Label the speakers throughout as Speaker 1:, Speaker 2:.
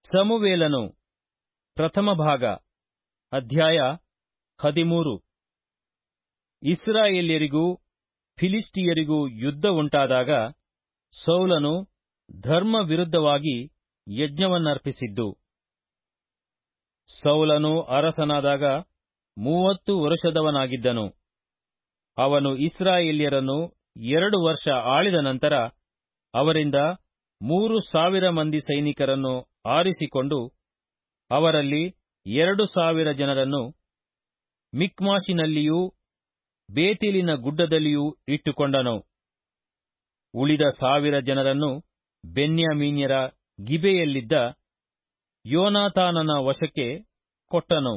Speaker 1: ಸಮುವೇಲನು ಪ್ರಥಮ ಭಾಗ ಅಧ್ಯಾಯ ಹದಿಮೂರು ಇಸ್ರಾಯೇಲ್ಯರಿಗೂ ಫಿಲಿಸ್ಟಿಯರಿಗೂ ಯುದ್ಧ ಉಂಟಾದಾಗ ಸೌಲನು ಧರ್ಮ ವಿರುದ್ಧವಾಗಿ ಯಜ್ಞವನ್ನರ್ಪಿಸಿದ್ದು ಸೌಲನು ಅರಸನಾದಾಗ ಮೂವತ್ತು ವರುಷದವನಾಗಿದ್ದನು ಅವನು ಇಸ್ರಾಯೇಲ್ಯರನ್ನು ಎರಡು ವರ್ಷ ಆಳಿದ ನಂತರ ಅವರಿಂದ ಮೂರು ಸಾವಿರ ಮಂದಿ ಸೈನಿಕರನ್ನು ಆರಿಸಿಕೊಂಡು ಅವರಲ್ಲಿ ಎರಡು ಸಾವಿರ ಜನರನ್ನು ಮಿಕ್ಮಾಷಿನಲ್ಲಿಯೂ ಬೇತೇಲಿನ ಗುಡ್ಡದಲ್ಲಿಯೂ ಇಟ್ಟುಕೊಂಡನು ಉಳಿದ ಸಾವಿರ ಜನರನ್ನು ಬೆನ್ಯಾಮೀನ್ಯರ ಗಿಬೆಯಲ್ಲಿದ್ದ ಯೋನಾತಾನನ ವಶಕ್ಕೆ ಕೊಟ್ಟನು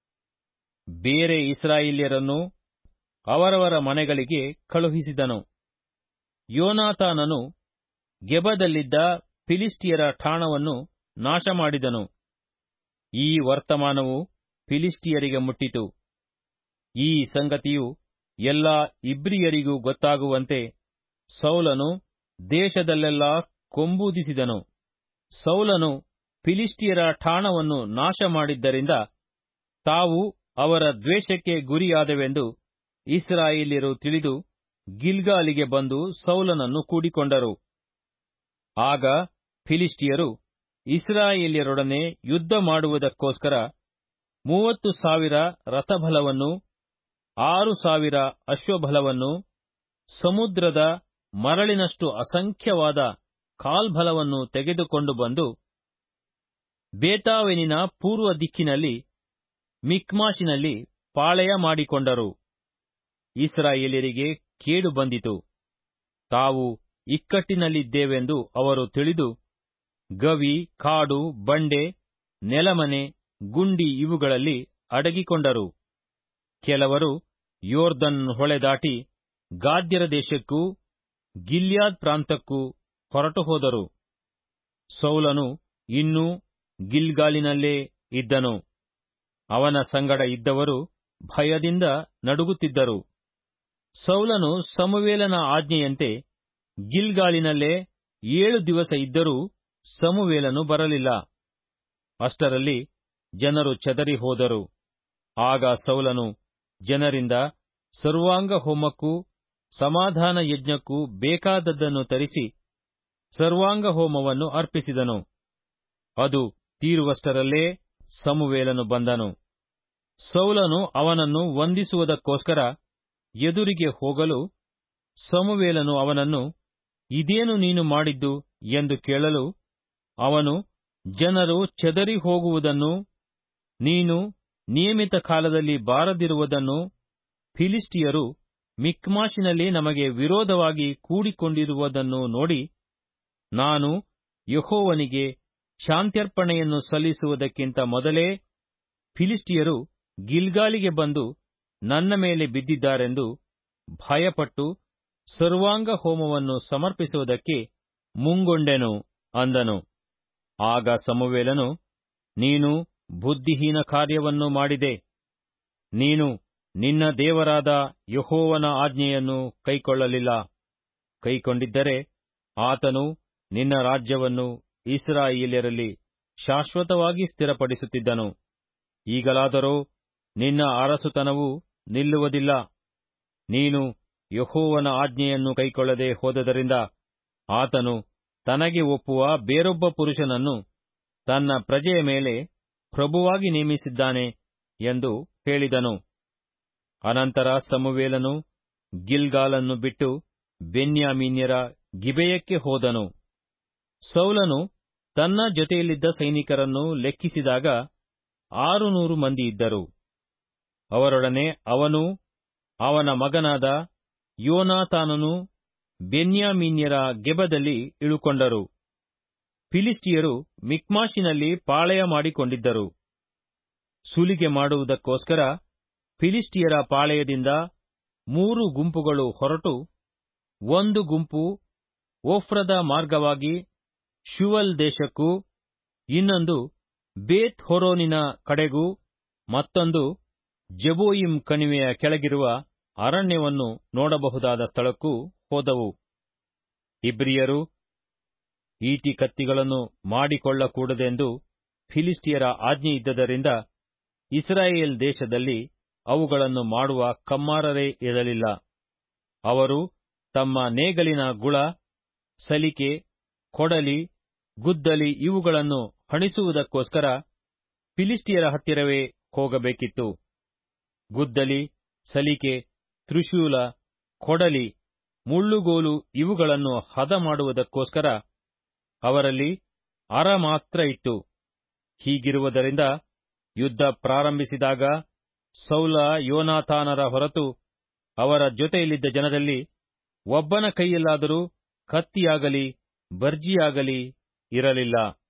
Speaker 1: ಬೇರೆ ಇಸ್ರಾಯೇಲ್ಯರನ್ನು ಅವರವರ ಮನೆಗಳಿಗೆ ಕಳುಹಿಸಿದನು ಯೋನಾತಾನನು ಗೆಬದಲ್ಲಿದ್ದ ಫಿಲಿಸ್ಟಿಯರ ಠಾಣವನ್ನು ನಾಶಮಾಡಿದನು ಈ ವರ್ತಮಾನವು ಫಿಲಿಸ್ಟಿಯರಿಗೆ ಮುಟ್ಟಿತು ಈ ಸಂಗತಿಯು ಎಲ್ಲಾ ಇಬ್ರಿಯರಿಗೂ ಗೊತ್ತಾಗುವಂತೆ ಸೌಲನು ದೇಶದಲ್ಲೆಲ್ಲಾ ಕೊಂಬೂದಿಸಿದನು ಸೌಲನು ಫಿಲಿಸ್ಟಿಯರ ಠಾಣವನ್ನು ನಾಶ ಮಾಡಿದ್ದರಿಂದ ತಾವು ಅವರ ದ್ವೇಷಕ್ಕೆ ಗುರಿಯಾದವೆಂದು ಇಸ್ರಾಯೇಲ್ಯರು ತಿಳಿದು ಗಿಲ್ಗಾಲಿಗೆ ಬಂದು ಸೌಲನನ್ನು ಕೂಡಿಕೊಂಡರು ಆಗ ಫಿಲಿಸ್ಟಿಯರು ಇಸ್ರಾಯೇಲ್ಯರೊಡನೆ ಯುದ್ಧ ಮಾಡುವುದಕ್ಕೋಸ್ಕರ ಮೂವತ್ತು ಸಾವಿರ ರಥಬಲವನ್ನು ಆರು ಸಾವಿರ ಅಶ್ವಬಲವನ್ನು ಸಮುದ್ರದ ಮರಳಿನಷ್ಟು ಅಸಂಖ್ಯವಾದ ಕಾಲ್ಬಲವನ್ನು ತೆಗೆದುಕೊಂಡು ಬಂದು ಬೇತಾವೆನಿನ ಪೂರ್ವ ದಿಕ್ಕಿನಲ್ಲಿ ಮಿಕ್ಮಾಷಿನಲ್ಲಿ ಪಾಳೆಯ ಮಾಡಿಕೊಂಡರು ಇಸ್ರಾಯೇಲ್ಯರಿಗೆ ಕೇಡು ಬಂದಿತು ತಾವು ಇಕ್ಕಟ್ಟಿನಲ್ಲಿದ್ದೇವೆಂದು ಅವರು ತಿಳಿದು ಗವಿ ಕಾಡು ಬಂಡೆ ನೆಲಮನೆ ಗುಂಡಿ ಇವುಗಳಲ್ಲಿ ಅಡಗಿಕೊಂಡರು ಕೆಲವರು ಯೋರ್ದನ್ ಹೊಳೆ ದಾಟಿ ಗಾದ್ಯರ ದೇಶಕ್ಕೂ ಗಿಲ್ಯಾದ್ ಪ್ರಾಂತಕ್ಕೂ ಹೊರಟು ಹೋದರು ಸೌಲನು ಇನ್ನೂ ಗಿಲ್ಗಾಲಿನಲ್ಲೇ ಇದ್ದನು ಅವನ ಸಂಗಡ ಇದ್ದವರು ಭಯದಿಂದ ನಡುಗುತ್ತಿದ್ದರು ಸೌಲನು ಸಮುವೇಲನ ಆಜ್ಞೆಯಂತೆ ಗಿಲ್ಗಾಲಿನಲ್ಲೇ ಏಳು ದಿವಸ ಇದ್ದರೂ ಸಮುವೇಲನು ಬರಲಿಲ್ಲ ಅಷ್ಟರಲ್ಲಿ ಜನರು ಚದರಿ ಹೋದರು ಆಗ ಸೌಲನು ಜನರಿಂದ ಸರ್ವಾಂಗ ಹೋಮಕ್ಕೂ ಸಮಾಧಾನ ಯಜ್ಞಕ್ಕೂ ಬೇಕಾದದ್ದನ್ನು ತರಿಸಿ ಸರ್ವಾಂಗ ಹೋಮವನ್ನು ಅರ್ಪಿಸಿದನು ಅದು ತೀರುವಷ್ಟರಲ್ಲೇ ಸಮುವೇಲನು ಬಂದನು ಸೌಲನು ಅವನನ್ನು ವಂದಿಸುವುದಕ್ಕೋಸ್ಕರ ಎದುರಿಗೆ ಹೋಗಲು ಸಮುವೇಲನು ಅವನನ್ನು ಇದೇನು ನೀನು ಮಾಡಿದ್ದು ಎಂದು ಕೇಳಲು ಅವನು ಜನರು ಚದರಿ ಹೋಗುವುದನ್ನು ನೀನು ನಿಯಮಿತ ಕಾಲದಲ್ಲಿ ಬಾರದಿರುವುದನ್ನು ಫಿಲಿಸ್ಟಿಯರು ಮಿಕ್ಮಾಷಿನಲ್ಲಿ ನಮಗೆ ವಿರೋಧವಾಗಿ ಕೂಡಿಕೊಂಡಿರುವುದನ್ನು ನೋಡಿ ನಾನು ಯಹೋವನಿಗೆ ಶಾಂತ್ಯರ್ಪಣೆಯನ್ನು ಸಲ್ಲಿಸುವುದಕ್ಕಿಂತ ಮೊದಲೇ ಫಿಲಿಸ್ಟಿಯರು ಗಿಲ್ಗಾಲಿಗೆ ಬಂದು ನನ್ನ ಮೇಲೆ ಬಿದ್ದಿದ್ದಾರೆಂದು ಭಯಪಟ್ಟು ಸರ್ವಾಂಗ ಹೋಮವನ್ನು ಸಮರ್ಪಿಸುವುದಕ್ಕೆ ಮುಂಗೊಂಡೆನು ಅಂದನು ಆಗ ಸಮುವೇಲನು ನೀನು ಬುದ್ಧಿಹೀನ ಕಾರ್ಯವನ್ನು ಮಾಡಿದೆ ನೀನು ನಿನ್ನ ದೇವರಾದ ಯಹೋವನ ಆಜ್ಞೆಯನ್ನು ಕೈಕೊಳ್ಳಲಿಲ್ಲ ಕೈಕೊಂಡಿದ್ದರೆ ಆತನು ನಿನ್ನ ರಾಜ್ಯವನ್ನು ಇಸ್ರಾಯೇಲ್ಯರಲ್ಲಿ ಶಾಶ್ವತವಾಗಿ ಸ್ಥಿರಪಡಿಸುತ್ತಿದ್ದನು ಈಗಲಾದರೋ ನಿನ್ನ ಅರಸುತನವು ನಿಲ್ಲುವುದಿಲ್ಲ ನೀನು ಯಹೋವನ ಆಜ್ಞೆಯನ್ನು ಕೈಕೊಳ್ಳದೆ ಹೋದದರಿಂದ ಆತನು ತನಗೆ ಒಪ್ಪುವ ಬೇರೊಬ್ಬ ಪುರುಷನನ್ನು ತನ್ನ ಪ್ರಜೆಯ ಮೇಲೆ ಪ್ರಭುವಾಗಿ ನೇಮಿಸಿದ್ದಾನೆ ಎಂದು ಹೇಳಿದನು ಅನಂತರ ಸಮುವೇಲನು ಗಿಲ್ಗಾಲನ್ನು ಬಿಟ್ಟು ಬೆನ್ಯಾಮೀನ್ಯರ ಗಿಬೆಯಕ್ಕೆ ಹೋದನು ಸೌಲನು ತನ್ನ ಜೊತೆಯಲ್ಲಿದ್ದ ಸೈನಿಕರನ್ನು ಲೆಕ್ಕಿಸಿದಾಗ ಆರು ನೂರು ಮಂದಿ ಇದ್ದರು ಅವರೊಡನೆ ಅವನು ಅವನ ಮಗನಾದ ಯೋನಾತಾನನು ಬೆನ್ಯಾಮೀನ್ಯರ ಗೆಬದಲ್ಲಿ ಇಳುಕೊಂಡರು ಫಿಲಿಸ್ಟಿಯರು ಮಿಕ್ಮಾಷಿನಲ್ಲಿ ಪಾಳೆಯ ಮಾಡಿಕೊಂಡಿದ್ದರು ಸುಲಿಗೆ ಮಾಡುವುದಕ್ಕೋಸ್ಕರ ಫಿಲಿಸ್ಟಿಯರ ಪಾಳೆಯದಿಂದ ಮೂರು ಗುಂಪುಗಳು ಹೊರಟು ಒಂದು ಗುಂಪು ಓಫ್ರದ ಮಾರ್ಗವಾಗಿ ಶುವಲ್ ದೇಶಕ್ಕೂ ಇನ್ನೊಂದು ಬೇತ್ ಹೊರೋನಿನ ಕಡೆಗೂ ಮತ್ತೊಂದು ಜಬೋಯಿಂ ಕಣಿವೆಯ ಕೆಳಗಿರುವ ಅರಣ್ಯವನ್ನು ನೋಡಬಹುದಾದ ಸ್ಥಳಕ್ಕೂ ಹೋದವು ಇಬ್ರಿಯರು ಈಟಿ ಕತ್ತಿಗಳನ್ನು ಮಾಡಿಕೊಳ್ಳಕೂಡದೆಂದು ಫಿಲಿಸ್ಟಿಯರ ಆಜ್ಞೆ ಇದ್ದದರಿಂದ ಇಸ್ರಾಯೇಲ್ ದೇಶದಲ್ಲಿ ಅವುಗಳನ್ನು ಮಾಡುವ ಕಮ್ಮಾರರೇ ಇರಲಿಲ್ಲ ಅವರು ತಮ್ಮ ನೇಗಲಿನ ಗುಳ ಸಲಿಕೆ ಕೊಡಲಿ ಗುದ್ದಲಿ ಇವುಗಳನ್ನು ಹಣಿಸುವುದಕ್ಕೋಸ್ಕರ ಫಿಲಿಸ್ಟಿಯರ ಹತ್ತಿರವೇ ಹೋಗಬೇಕಿತ್ತು ಗುದ್ದಲಿ ಸಲಿಕೆ ತ್ರಿಶೂಲ ಕೊಡಲಿ ಮುಳ್ಳುಗೋಲು ಇವುಗಳನ್ನು ಹದ ಮಾಡುವುದಕ್ಕೋಸ್ಕರ ಅವರಲ್ಲಿ ಅರ ಮಾತ್ರ ಇತ್ತು ಹೀಗಿರುವುದರಿಂದ ಯುದ್ಧ ಪ್ರಾರಂಭಿಸಿದಾಗ ಸೌಲ ಯೋನಾಥಾನರ ಹೊರತು ಅವರ ಜೊತೆಯಲ್ಲಿದ್ದ ಜನರಲ್ಲಿ ಒಬ್ಬನ ಕೈಯಲ್ಲಾದರೂ ಕತ್ತಿಯಾಗಲಿ ಬರ್ಜಿಯಾಗಲಿ ಇರಲಿಲ್ಲ